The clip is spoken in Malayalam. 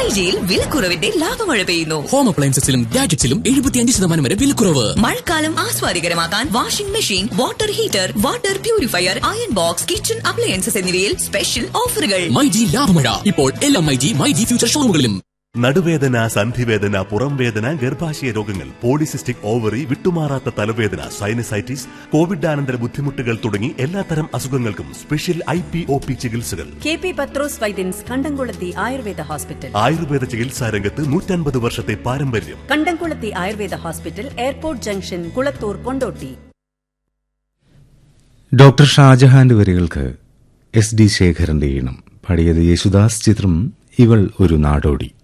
മൈജിയിൽ വിലക്കുറവിന്റെ ലാഭമഴ പെയ്യുന്നു ഹോം അപ്ലയൻസസിലും ഗാഡ്ജറ്റ്സിലും എഴുപത്തിയഞ്ച് ശതമാനം വരെ വിലക്കുറവ് മഴക്കാലം ആസ്വാദികരമാക്കാൻ washing machine water heater water purifier iron box kitchen appliances എന്നിവയിൽ സ്പെഷ്യൽ ഓഫറുകൾ മൈജി ലാഭമഴ ഇപ്പോൾ എല്ലാ മൈജി മൈജി ഫ്യൂച്ചർ ഷോറൂമുകളിലും നടുവേദന സന്ധിവേദന പുറംവേദന ഗർഭാശയ രോഗങ്ങൾ പോളിസിസ്റ്റിക് ഓവറി വിട്ടുമാറാത്ത തലവേദന സൈനസൈറ്റിസ് കോവിഡാനന്തര ബുദ്ധിമുട്ടുകൾ തുടങ്ങി എല്ലാത്തരം അസുഖങ്ങൾക്കും special I P O P ചികിത്സകൾ K P Pathros Vaidyans Kandamkulathy Ayurveda hospital Ayurveda ചികിത്സാ രംഗത്ത് നൂറ്റൻപത് വർഷത്തെ പാരമ്പര്യം Kandamkulathy Ayurveda hospital airport junction Kulathur Kondotty doctor ഷാജഹാന്റെ വരികൾക്ക് എസ് ഡി ശേഖരന്റെ ഈണം പാടിയത് യേശുദാസ് ചിത്രം ഇവൾ ഒരു നാടോടി